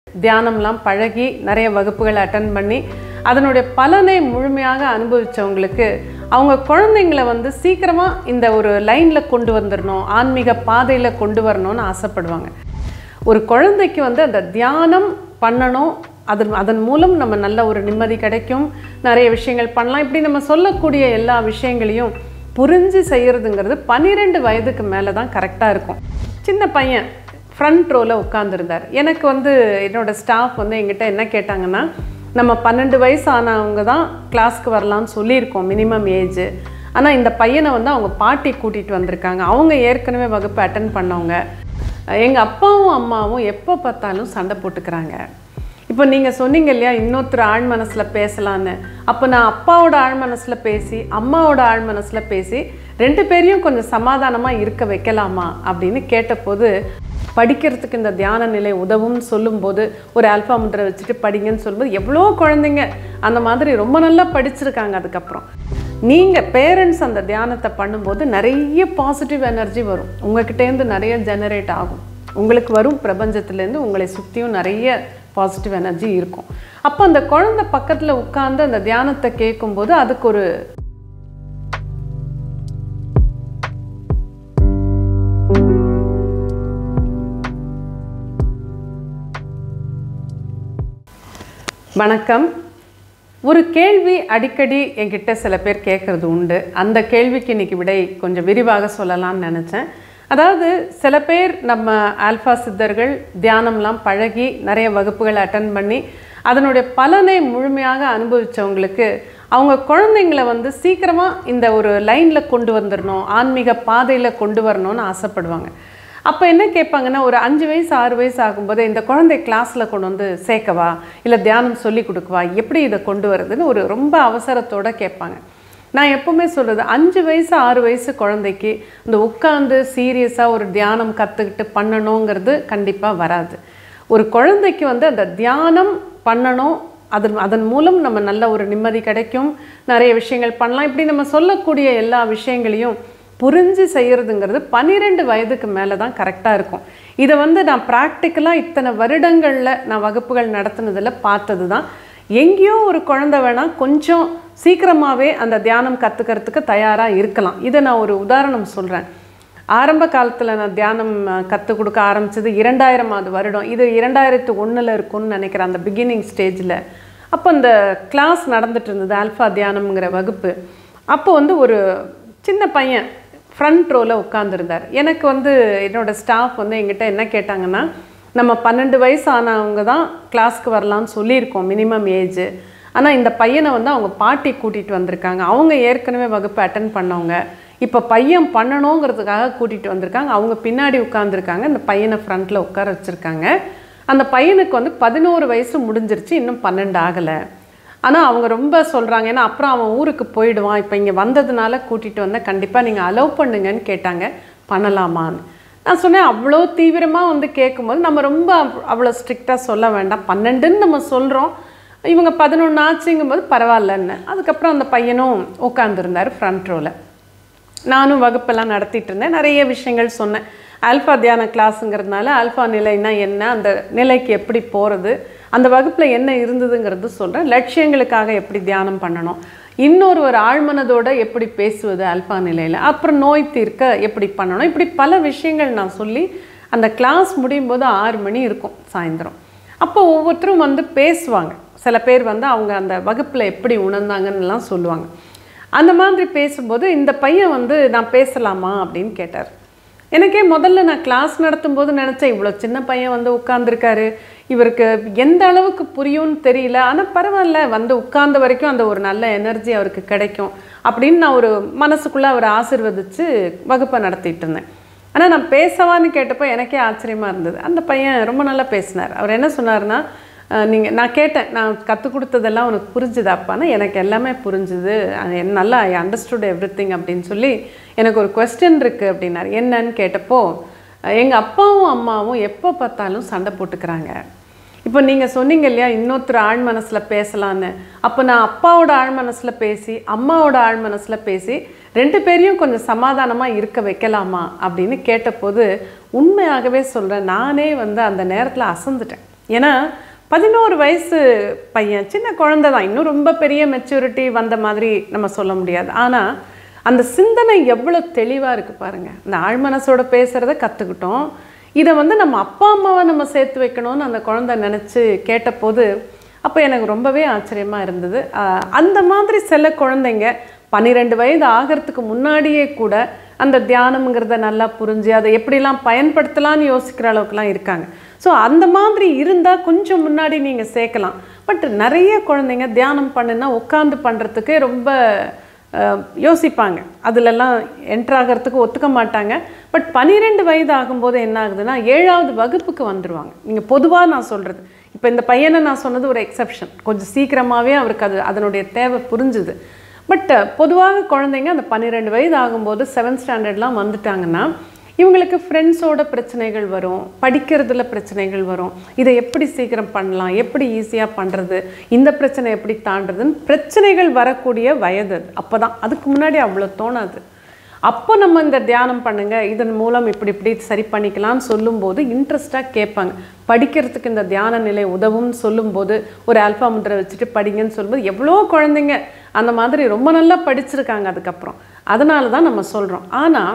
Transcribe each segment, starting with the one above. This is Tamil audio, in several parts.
தியானம்லாம் பழகி நிறைய வகுப்புகள் அட்டன் பண்ணி அதனுடைய பலனை முழுமையாக அனுபவித்தவங்களுக்கு அவங்க குழந்தைங்களை வந்து சீக்கிரமாக இந்த ஒரு லைனில் கொண்டு வந்துடணும் ஆன்மீக பாதையில் கொண்டு வரணும்னு ஆசைப்படுவாங்க ஒரு குழந்தைக்கு வந்து அந்த தியானம் பண்ணணும் அதன் அதன் மூலம் நம்ம நல்ல ஒரு நிம்மதி கிடைக்கும் நிறைய விஷயங்கள் பண்ணலாம் இப்படி நம்ம சொல்லக்கூடிய எல்லா விஷயங்களையும் புரிஞ்சு செய்கிறதுங்கிறது பன்னிரெண்டு வயதுக்கு மேலே தான் கரெக்டாக இருக்கும் சின்ன பையன் ஃப்ரண்ட் ரோவில் உட்காந்துருந்தார் எனக்கு வந்து என்னோட ஸ்டாஃப் வந்து எங்கிட்ட என்ன கேட்டாங்கன்னா நம்ம பன்னெண்டு வயசு ஆனவங்க தான் கிளாஸ்க்கு வரலாம்னு சொல்லியிருக்கோம் மினிமம் ஏஜ் ஆனால் இந்த பையனை வந்து அவங்க பாட்டி கூட்டிகிட்டு வந்திருக்காங்க அவங்க ஏற்கனவே வகுப்பு அட்டன் பண்ணவங்க எங்கள் அப்பாவும் அம்மாவும் எப்போ பார்த்தாலும் சண்டை போட்டுக்கிறாங்க இப்போ நீங்கள் சொன்னீங்க இல்லையா இன்னொருத்தர் ஆழ் மனசில் பேசலான்னு அப்போ நான் அப்பாவோட ஆழ் மனசில் பேசி அம்மாவோட ஆழ் மனசில் பேசி ரெண்டு பேரையும் கொஞ்சம் சமாதானமாக இருக்க வைக்கலாமா அப்படின்னு கேட்டபோது படிக்கிறதுக்கு இந்த தியான நிலை உதவும்னு சொல்லும்போது ஒரு ஆல்ஃபா முட்ரை வச்சுட்டு படிங்கன்னு சொல்லும்போது எவ்வளோ குழந்தைங்க அந்த மாதிரி ரொம்ப நல்லா படிச்சிருக்காங்க அதுக்கப்புறம் நீங்கள் பேரண்ட்ஸ் அந்த தியானத்தை பண்ணும்போது நிறைய பாசிட்டிவ் எனர்ஜி வரும் உங்ககிட்டேருந்து நிறைய ஜெனரேட் ஆகும் உங்களுக்கு வரும் பிரபஞ்சத்துலேருந்து உங்களை சுற்றியும் நிறைய பாசிட்டிவ் எனர்ஜி இருக்கும் அப்போ அந்த குழந்தை பக்கத்தில் உட்கார்ந்து அந்த தியானத்தை கேட்கும்போது அதுக்கு ஒரு வணக்கம் ஒரு கேள்வி அடிக்கடி என்கிட்ட சில பேர் கேட்குறது உண்டு அந்த கேள்விக்கு இன்னைக்கு விடை கொஞ்சம் விரிவாக சொல்லலாம்னு நினச்சேன் அதாவது சில பேர் நம்ம ஆல்ஃபா சித்தர்கள் தியானம்லாம் பழகி நிறைய வகுப்புகள் அட்டன் பண்ணி அதனுடைய பலனை முழுமையாக அனுபவித்தவங்களுக்கு அவங்க குழந்தைங்களை வந்து சீக்கிரமாக இந்த ஒரு லைனில் கொண்டு வந்துடணும் ஆன்மீக பாதையில் கொண்டு வரணும்னு ஆசைப்படுவாங்க அப்போ என்ன கேட்பாங்கன்னா ஒரு அஞ்சு வயசு ஆறு வயசு ஆகும்போது இந்த குழந்தை கிளாஸில் கொண்டு வந்து சேர்க்கவா இல்லை தியானம் சொல்லி கொடுக்கவா எப்படி இதை கொண்டு வருதுன்னு ஒரு ரொம்ப அவசரத்தோடு கேட்பாங்க நான் எப்பவுமே சொல்கிறது அஞ்சு வயசு ஆறு வயசு குழந்தைக்கு இந்த உட்காந்து சீரியஸாக ஒரு தியானம் கற்றுக்கிட்டு பண்ணணுங்கிறது கண்டிப்பாக வராது ஒரு குழந்தைக்கு வந்து அந்த தியானம் பண்ணணும் அதன் அதன் மூலம் நம்ம நல்ல ஒரு நிம்மதி கிடைக்கும் நிறைய விஷயங்கள் பண்ணலாம் இப்படி நம்ம சொல்லக்கூடிய எல்லா விஷயங்களையும் புரிஞ்சு செய்கிறதுங்கிறது பன்னிரெண்டு வயதுக்கு மேலே தான் கரெக்டாக இருக்கும் இதை வந்து நான் ப்ராக்டிக்கலாக இத்தனை வருடங்களில் நான் வகுப்புகள் நடத்துனதில் பார்த்தது தான் எங்கேயோ ஒரு குழந்தை வேணால் கொஞ்சம் சீக்கிரமாகவே அந்த தியானம் கற்றுக்கிறதுக்கு தயாராக இருக்கலாம் இதை நான் ஒரு உதாரணம் சொல்கிறேன் ஆரம்ப காலத்தில் நான் தியானம் கற்றுக் கொடுக்க ஆரம்பித்தது இரண்டாயிரமாவது வருடம் இது இரண்டாயிரத்து ஒன்றில் இருக்கும்னு நினைக்கிறேன் அந்த பிகினிங் ஸ்டேஜில் அப்போ அந்த கிளாஸ் நடந்துட்டு இருந்தது ஆல்ஃபா தியானம்ங்கிற வகுப்பு அப்போ வந்து ஒரு சின்ன பையன் ஃப்ரண்ட் ரோவில் உட்காந்துருந்தார் எனக்கு வந்து என்னோடய ஸ்டாஃப் வந்து எங்கிட்ட என்ன கேட்டாங்கன்னா நம்ம பன்னெண்டு வயசு ஆனவங்க தான் கிளாஸ்க்கு வரலாம்னு சொல்லியிருக்கோம் மினிமம் ஏஜ் ஆனால் இந்த பையனை வந்து அவங்க பாட்டி கூட்டிகிட்டு வந்திருக்காங்க அவங்க ஏற்கனவே வகுப்பு அட்டன் பண்ணவங்க இப்போ பையன் பண்ணணுங்கிறதுக்காக கூட்டிகிட்டு வந்திருக்காங்க அவங்க பின்னாடி உட்காந்துருக்காங்க இந்த பையனை ஃப்ரண்ட்டில் உட்கார வச்சுருக்காங்க அந்த பையனுக்கு வந்து பதினோரு வயசு முடிஞ்சிருச்சு இன்னும் பன்னெண்டு ஆகலை ஆனால் அவங்க ரொம்ப சொல்கிறாங்க ஏன்னா அப்புறம் அவன் ஊருக்கு போயிடுவான் இப்போ இங்கே வந்ததுனால கூட்டிகிட்டு வந்தால் கண்டிப்பாக நீங்கள் அலோவ் பண்ணுங்கன்னு கேட்டாங்க பண்ணலாமான்னு நான் சொன்னேன் அவ்வளோ தீவிரமாக வந்து கேட்கும்போது நம்ம ரொம்ப அவ்வளோ ஸ்ட்ரிக்டாக சொல்ல வேண்டாம் பன்னெண்டுன்னு நம்ம சொல்கிறோம் இவங்க பதினொன்று ஆச்சுங்கும்போது பரவாயில்லன்னு அதுக்கப்புறம் அந்த பையனும் உட்காந்துருந்தார் ஃப்ரண்ட் ரோவில் நானும் வகுப்பெல்லாம் நடத்திட்டு இருந்தேன் நிறைய விஷயங்கள் சொன்னேன் ஆல்ஃபா தியான கிளாஸுங்கிறதுனால ஆல்ஃபா நிலைனா என்ன அந்த நிலைக்கு எப்படி போகிறது அந்த வகுப்பில் என்ன இருந்ததுங்கிறது சொல்கிறேன் லட்சியங்களுக்காக எப்படி தியானம் பண்ணணும் இன்னொரு ஒரு ஆழ்மனதோட எப்படி பேசுவது ஆல்ஃபா நிலையில் அப்புறம் நோய் தீர்க்க எப்படி பண்ணணும் இப்படி பல விஷயங்கள் நான் சொல்லி அந்த கிளாஸ் முடியும் போது ஆறு மணி இருக்கும் சாயந்தரம் அப்போ ஒவ்வொருத்தரும் வந்து பேசுவாங்க சில பேர் வந்து அவங்க அந்த வகுப்பில் எப்படி உணர்ந்தாங்கன்னுலாம் சொல்லுவாங்க அந்த மாதிரி பேசும்போது இந்த பையன் வந்து நான் பேசலாமா அப்படின்னு கேட்டார் எனக்கே முதல்ல நான் கிளாஸ் நடத்தும்போது நினச்சேன் இவ்வளோ சின்ன பையன் வந்து உட்காந்துருக்காரு இவருக்கு எந்த அளவுக்கு புரியும்னு தெரியல ஆனால் பரவாயில்ல வந்து உட்கார்ந்த வரைக்கும் அந்த ஒரு நல்ல எனர்ஜி அவருக்கு கிடைக்கும் அப்படின்னு நான் ஒரு மனசுக்குள்ளே அவரை ஆசிர்வதித்து வகுப்பை நடத்திட்டு இருந்தேன் ஆனால் நான் பேசவான்னு கேட்டப்போ எனக்கே ஆச்சரியமாக இருந்தது அந்த பையன் ரொம்ப நல்லா பேசினார் அவர் என்ன சொன்னார்னா நீங்கள் நான் கேட்டேன் நான் கற்றுக் கொடுத்ததெல்லாம் உனக்கு புரிஞ்சுதாப்பான்னா எனக்கு எல்லாமே புரிஞ்சுது அது நல்லா ஐ அண்டர்ஸ்டுட் எவ்ரி திங் அப்படின்னு சொல்லி எனக்கு ஒரு கொஸ்டின் இருக்குது அப்படின்னாரு என்னன்னு கேட்டப்போ எங்கள் அப்பாவும் அம்மாவும் எப்போ பார்த்தாலும் சண்டை போட்டுக்கிறாங்க இப்போ நீங்கள் சொன்னீங்க இல்லையா இன்னொருத்தர் ஆழ் மனசில் பேசலான்னு அப்போ நான் அப்பாவோட ஆழ் மனசில் பேசி அம்மாவோட ஆழ் மனசில் பேசி ரெண்டு பேரையும் கொஞ்சம் சமாதானமாக இருக்க வைக்கலாமா அப்படின்னு கேட்டபோது உண்மையாகவே சொல்கிறேன் நானே வந்து அந்த நேரத்தில் அசந்துட்டேன் ஏன்னா பதினோரு வயசு பையன் சின்ன குழந்தை தான் இன்னும் ரொம்ப பெரிய மெச்சூரிட்டி வந்த மாதிரி நம்ம சொல்ல முடியாது ஆனால் அந்த சிந்தனை எவ்வளோ தெளிவாக இருக்குது பாருங்கள் இந்த ஆழ்மனசோட பேசுகிறத கற்றுக்கிட்டோம் இதை வந்து நம்ம அப்பா அம்மாவை நம்ம சேர்த்து வைக்கணும்னு அந்த குழந்தை நினச்சி கேட்டபோது அப்போ எனக்கு ரொம்பவே ஆச்சரியமாக இருந்தது ஆஹ் அந்த மாதிரி சில குழந்தைங்க பன்னிரெண்டு வயது ஆகிறதுக்கு முன்னாடியே கூட அந்த தியானம்ங்கிறத நல்லா புரிஞ்சு அதை எப்படிலாம் பயன்படுத்தலாம்னு யோசிக்கிற அளவுக்குலாம் இருக்காங்க ஸோ அந்த மாதிரி இருந்தால் கொஞ்சம் முன்னாடி நீங்கள் சேர்க்கலாம் பட் நிறைய குழந்தைங்க தியானம் பண்ணுனா உட்காந்து பண்ணுறதுக்கு ரொம்ப அஹ், யோசிப்பாங்க அதிலெல்லாம் என்ட்ரு ஆகிறதுக்கு ஒத்துக்க மாட்டாங்க பட் பன்னிரெண்டு வயது ஆகும்போது என்ன ஆகுதுன்னா ஏழாவது வகுப்புக்கு வந்துடுவாங்க நீங்கள் பொதுவாக நான் சொல்கிறது இப்போ இந்த பையனை நான் சொன்னது ஒரு எக்ஸப்ஷன் கொஞ்சம் சீக்கிரமாகவே அவருக்கு அது அதனுடைய தேவை புரிஞ்சுது பட் பொதுவாக குழந்தைங்க அந்த பன்னிரெண்டு வயது ஆகும்போது செவன்த் ஸ்டாண்டர்ட்லாம் வந்துட்டாங்கன்னா இவங்களுக்கு ஃப்ரெண்ட்ஸோட பிரச்சனைகள் வரும் படிக்கிறதுல பிரச்சனைகள் வரும் இதை எப்படி சீக்கிரம் பண்ணலாம் எப்படி ஈஸியாக பண்ணுறது இந்த பிரச்சனை எப்படி தாண்டுறதுன்னு பிரச்சனைகள் வரக்கூடிய வயது அது அப்போ தான் அதுக்கு முன்னாடி அவ்வளோ தோணாது அப்போ நம்ம இந்த தியானம் பண்ணுங்க இதன் மூலம் இப்படி இப்படி சரி பண்ணிக்கலாம்னு சொல்லும்போது இன்ட்ரெஸ்டாக கேட்பாங்க படிக்கிறதுக்கு இந்த தியான நிலை உதவும்னு சொல்லும்போது ஒரு ஆல்ஃபா முத்திரை வச்சுட்டு படிங்கன்னு சொல்லும்போது எவ்வளோ குழந்தைங்க அந்த மாதிரி ரொம்ப நல்லா படிச்சிருக்காங்க அதுக்கப்புறம் அதனால தான் நம்ம சொல்கிறோம் ஆனால்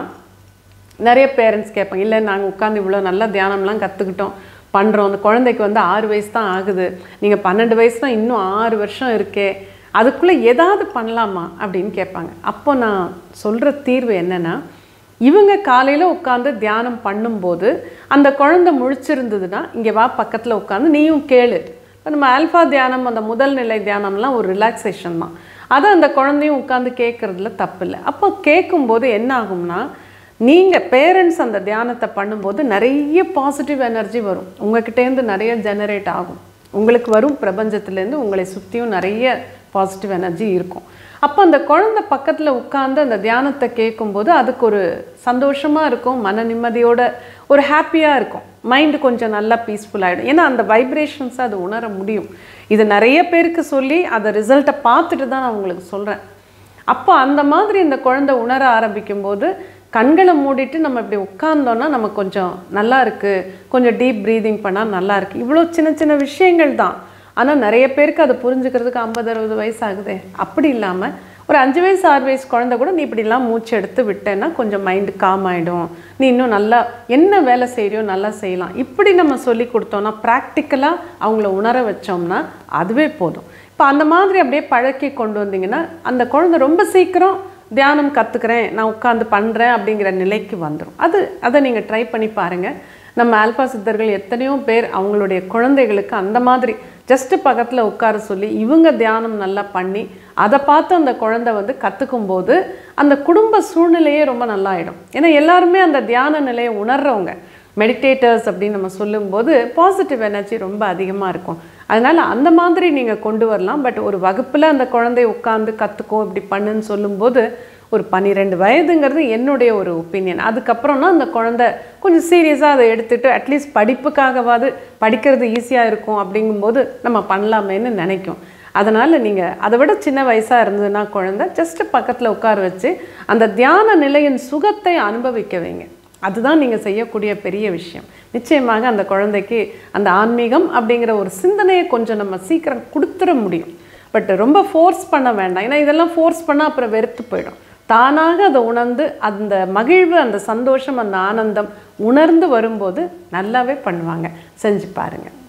நிறைய பேரண்ட்ஸ் கேட்பாங்க இல்லை நாங்கள் உட்காந்து இவ்வளோ நல்லா தியானம்லாம் கற்றுக்கிட்டோம் பண்ணுறோம் அந்த குழந்தைக்கு வந்து ஆறு வயசு தான் ஆகுது நீங்கள் பன்னெண்டு வயசு தான் இன்னும் ஆறு வருஷம் இருக்கே அதுக்குள்ளே ஏதாவது பண்ணலாமா அப்படின்னு கேட்பாங்க அப்போ நான் சொல்கிற தீர்வு என்னென்னா இவங்க காலையில் உட்காந்து தியானம் பண்ணும்போது அந்த குழந்தை முழிச்சிருந்ததுன்னா இங்கே வா பக்கத்தில் உட்காந்து நீயும் கேளு இப்போ நம்ம ஆல்ஃபா தியானம் அந்த முதல் நிலை தியானம்லாம் ஒரு ரிலாக்ஸேஷன் தான் அதை அந்த குழந்தையும் உட்காந்து கேட்குறதுல தப்பு இல்லை அப்போ கேட்கும்போது என்ன ஆகும்னா நீங்கள் பேரண்ட்ஸ் அந்த தியானத்தை பண்ணும்போது நிறைய பாசிட்டிவ் எனர்ஜி வரும் உங்ககிட்டேருந்து நிறைய ஜெனரேட் ஆகும் உங்களுக்கு வரும் பிரபஞ்சத்துலேருந்து உங்களை சுற்றியும் நிறைய பாசிட்டிவ் எனர்ஜி இருக்கும் அப்போ அந்த குழந்தை பக்கத்தில் உட்கார்ந்து அந்த தியானத்தை கேட்கும்போது அதுக்கு ஒரு சந்தோஷமாக இருக்கும் மன நிம்மதியோட ஒரு ஹாப்பியாக இருக்கும் மைண்டு கொஞ்சம் நல்லா பீஸ்ஃபுல் ஆகிடும் ஏன்னா அந்த வைப்ரேஷன்ஸை அது உணர முடியும் இது நிறைய பேருக்கு சொல்லி அதை ரிசல்ட்டை பார்த்துட்டு தான் நான் உங்களுக்கு சொல்கிறேன் அப்போ அந்த மாதிரி இந்த குழந்தை உணர ஆரம்பிக்கும் போது கண்களை மூடிட்டு நம்ம இப்படி உட்கார்ந்தோன்னா நம்ம கொஞ்சம் நல்லா இருக்கு கொஞ்சம் டீப் ப்ரீதிங் பண்ணால் நல்லா இருக்கு இவ்வளோ சின்ன சின்ன விஷயங்கள் தான் ஆனால் நிறைய பேருக்கு அதை புரிஞ்சுக்கிறதுக்கு ஐம்பது அறுபது வயசு ஆகுதே அப்படி இல்லாமல் ஒரு அஞ்சு வயசு ஆறு வயசு குழந்தை கூட நீ இப்படிலாம் மூச்சு எடுத்து விட்டேன்னா கொஞ்சம் மைண்டு காம் ஆகிடும் நீ இன்னும் நல்லா என்ன வேலை செய்கிறியோ நல்லா செய்யலாம் இப்படி நம்ம சொல்லி கொடுத்தோம்னா ப்ராக்டிக்கலாக அவங்கள உணர வச்சோம்னா அதுவே போதும் இப்போ அந்த மாதிரி அப்படியே பழக்கி கொண்டு வந்தீங்கன்னா அந்த குழந்தை ரொம்ப சீக்கிரம் தியானம் கற்றுக்கிறேன் நான் உட்காந்து பண்ணுறேன் அப்படிங்கிற நிலைக்கு வந்துடும் அது அதை நீங்கள் ட்ரை பண்ணி பாருங்கள் நம்ம ஆல்பா சித்தர்கள் எத்தனையோ பேர் அவங்களுடைய குழந்தைகளுக்கு அந்த மாதிரி ஜஸ்ட்டு பக்கத்தில் உட்கார சொல்லி இவங்க தியானம் நல்லா பண்ணி அதை பார்த்து அந்த குழந்தை வந்து கற்றுக்கும் போது அந்த குடும்ப சூழ்நிலையே ரொம்ப நல்லா ஆயிடும் ஏன்னா எல்லாருமே அந்த தியான நிலையை உணர்றவங்க மெடிடேட்டர்ஸ் அப்படின்னு நம்ம சொல்லும்போது பாசிட்டிவ் எனர்ஜி ரொம்ப அதிகமாக இருக்கும் அதனால் அந்த மாதிரி நீங்கள் கொண்டு வரலாம் பட் ஒரு வகுப்பில் அந்த குழந்தை உட்காந்து கற்றுக்கோ இப்படி பண்ணுன்னு சொல்லும்போது ஒரு பன்னிரெண்டு வயதுங்கிறது என்னுடைய ஒரு ஒப்பீனியன் அதுக்கப்புறம்னா அந்த குழந்தை கொஞ்சம் சீரியஸாக அதை எடுத்துகிட்டு அட்லீஸ்ட் படிப்புக்காகவாது படிக்கிறது ஈஸியாக இருக்கும் அப்படிங்கும்போது நம்ம பண்ணலாமேன்னு நினைக்கும் அதனால் நீங்கள் அதை விட சின்ன வயசாக இருந்ததுன்னா குழந்தை ஜஸ்ட் பக்கத்தில் உட்கார வச்சு அந்த தியான நிலையின் சுகத்தை அனுபவிக்க வைங்க அதுதான் நீங்கள் செய்யக்கூடிய பெரிய விஷயம் நிச்சயமாக அந்த குழந்தைக்கு அந்த ஆன்மீகம் அப்படிங்கிற ஒரு சிந்தனையை கொஞ்சம் நம்ம சீக்கிரம் கொடுத்துட முடியும் பட் ரொம்ப ஃபோர்ஸ் பண்ண வேண்டாம் ஏன்னா இதெல்லாம் ஃபோர்ஸ் பண்ணால் அப்புறம் வெறுத்து போயிடும் தானாக அதை உணர்ந்து அந்த மகிழ்வு அந்த சந்தோஷம் அந்த ஆனந்தம் உணர்ந்து வரும்போது நல்லாவே பண்ணுவாங்க செஞ்சு பாருங்கள்